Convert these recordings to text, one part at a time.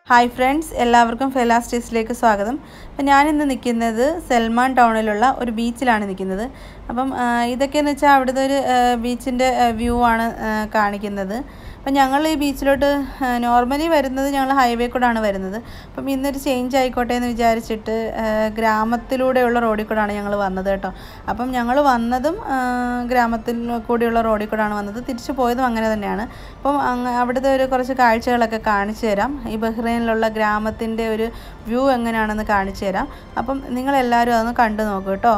hi friends എല്ലാവർക്കും ഫെലാസ്റ്റീസിലേക്ക് സ്വാഗതം അപ്പം ഞാനിന്ന് നിൽക്കുന്നത് സൽമാൻ ടൗണിലുള്ള ഒരു ബീച്ചിലാണ് നിൽക്കുന്നത് അപ്പം ആ, ഇതൊക്കെയെന്ന് വെച്ചാൽ അവിടുത്തെ ഒരു ബീച്ചിൻ്റെ വ്യൂ ആണ് ആ, കാണിക്കുന്നത് അപ്പം ഞങ്ങൾ ഈ ബീച്ചിലോട്ട് നോർമലി വരുന്നത് ഞങ്ങൾ ഹൈവേ കൂടാണ് വരുന്നത് അപ്പം ഇന്നൊരു ചേഞ്ച് ആയിക്കോട്ടെ എന്ന് വിചാരിച്ചിട്ട് ആ, ഗ്രാമത്തിലൂടെയുള്ള റോഡിൽ കൂടാണ് ഞങ്ങൾ വന്നത് കേട്ടോ അപ്പം ഞങ്ങൾ വന്നതും ആ, ഗ്രാമത്തിൽ കൂടിയുള്ള റോഡിൽ കൂടാണ് വന്നത് തിരിച്ചു പോയതും അങ്ങനെ തന്നെയാണ് അപ്പം അങ്ങ് അവിടുത്തെ ഒരു കുറച്ച് കാഴ്ചകളൊക്കെ കാണിച്ചു തരാം ഈ ബഹ്റൈനിലുള്ള ഗ്രാമത്തിൻ്റെ ഒരു വ്യൂ എങ്ങനെയാണെന്ന് കാണിച്ചു തരാം അപ്പം നിങ്ങളെല്ലാവരും അതൊന്ന് കണ്ടു നോക്കൂ കേട്ടോ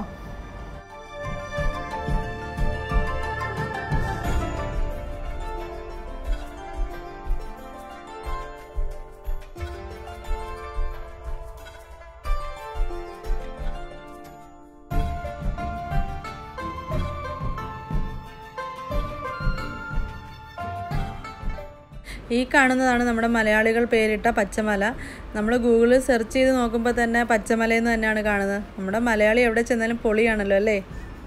ഈ കാണുന്നതാണ് നമ്മുടെ മലയാളികൾ പേരിട്ട പച്ചമല നമ്മൾ ഗൂഗിളിൽ സെർച്ച് ചെയ്ത് നോക്കുമ്പോൾ തന്നെ പച്ചമലയെന്ന് തന്നെയാണ് കാണുന്നത് നമ്മുടെ മലയാളി എവിടെ ചെന്നാലും പൊളിയാണല്ലോ അല്ലേ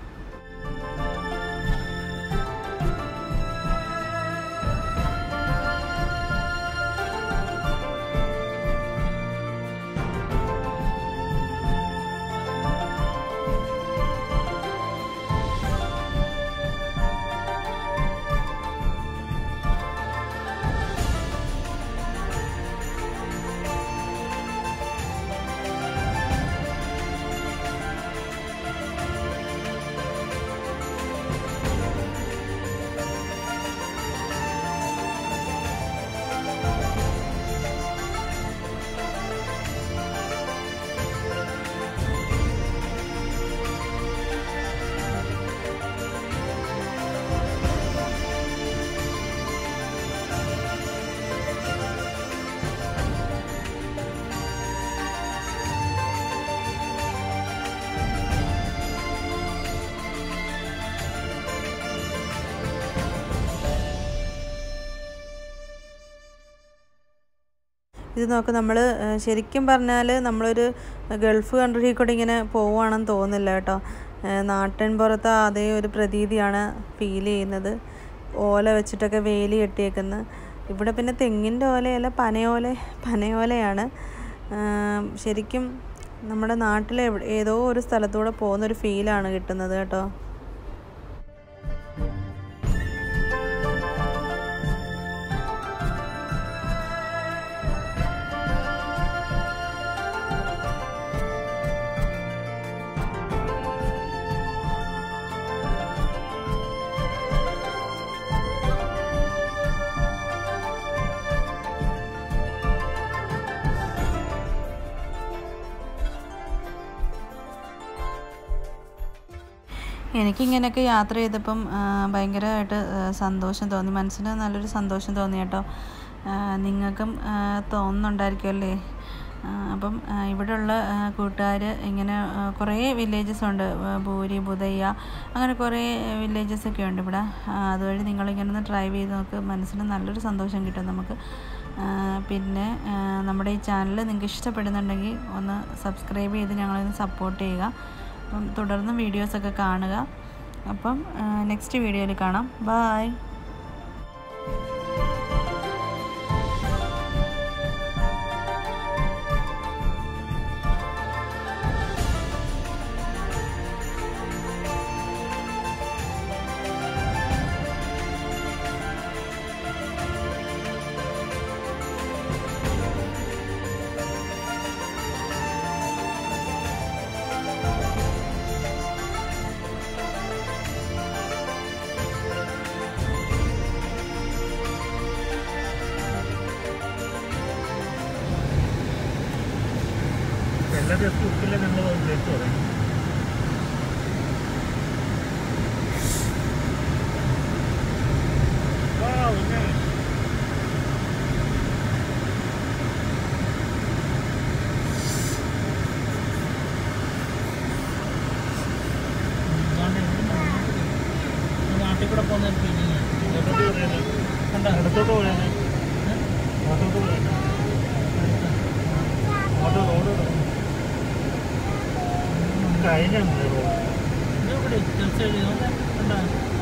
ഇത് നോക്ക് നമ്മൾ ശരിക്കും പറഞ്ഞാൽ നമ്മളൊരു ഗൾഫ് കൺട്രിയിൽ കൂടെ ഇങ്ങനെ പോവുകയാണെന്ന് തോന്നുന്നില്ല കേട്ടോ ഏഹ് നാട്ടിൻ പുറത്തെ അതേ ഒരു പ്രതീതിയാണ് ഫീൽ ചെയ്യുന്നത് ഓല വെച്ചിട്ടൊക്കെ വേലി കെട്ടിയേക്കുന്നത് ഇവിടെ പിന്നെ തെങ്ങിൻ്റെ ഓലയല്ല പനയോല പനയോലയാണ് ആം, ശരിക്കും നമ്മുടെ നാട്ടിലെ എവിടെ- ഏതോ ഒരു സ്ഥലത്തൂടെ പോകുന്നൊരു ഫീലാണ് കിട്ടുന്നത് കേട്ടോ എനിക്കിങ്ങനെയൊക്കെ യാത്ര ചെയ്തപ്പം ആ, ഭയങ്കരമായിട്ട് ആ, സന്തോഷം തോന്നി മനസ്സിന് നല്ലൊരു സന്തോഷം തോന്നി കേട്ടോ ആ, നിങ്ങൾക്കും ആ, തോന്നുന്നുണ്ടായിരിക്കുമല്ലേ ആ, അപ്പം ആ, ഇവിടെയുള്ള കൂട്ടുകാർ ഇങ്ങനെ ആ, കുറേ വില്ലേജസ് ഉണ്ട് ആ, ഭൂരി ബുധയ്യ അങ്ങനെ കുറേ വില്ലേജസ് ഒക്കെ ഉണ്ട് ഇവിടെ ആ, അതുവഴി നിങ്ങളിങ്ങനെ ഒന്ന് ഡ്രൈവ് ചെയ്ത് നോക്ക് മനസ്സിന് നല്ലൊരു സന്തോഷം കിട്ടും നമുക്ക് ആ, പിന്നെ ആ, നമ്മുടെ ഈ ചാനൽ നിങ്ങൾക്ക് ഇഷ്ടപ്പെടുന്നുണ്ടെങ്കിൽ ഒന്ന് സബ്സ്ക്രൈബ് ചെയ്ത് ഞങ്ങളൊന്ന് സപ്പോർട്ട് ചെയ്യുക അപ്പം തുടർന്നും വീഡിയോസൊക്കെ കാണുക അപ്പം നെക്സ്റ്റ് വീഡിയോയിൽ കാണാം ബായ് എല്ലാ ദിവസവും ഉപ്പില്ല ഞങ്ങൾ ഉദ്ദേശിച്ചു പറയും നാട്ടിൽ കൂടെ പോകുന്ന ഫീലിംഗ് കണ്ടോ ഇടത്തോട്ട് പോയാൽ ഇടത്തോട്ട് പോയാൽ അങ്ങോട്ട് റോഡ് കഴിഞ്ഞ റോഡ് ഇവിടെ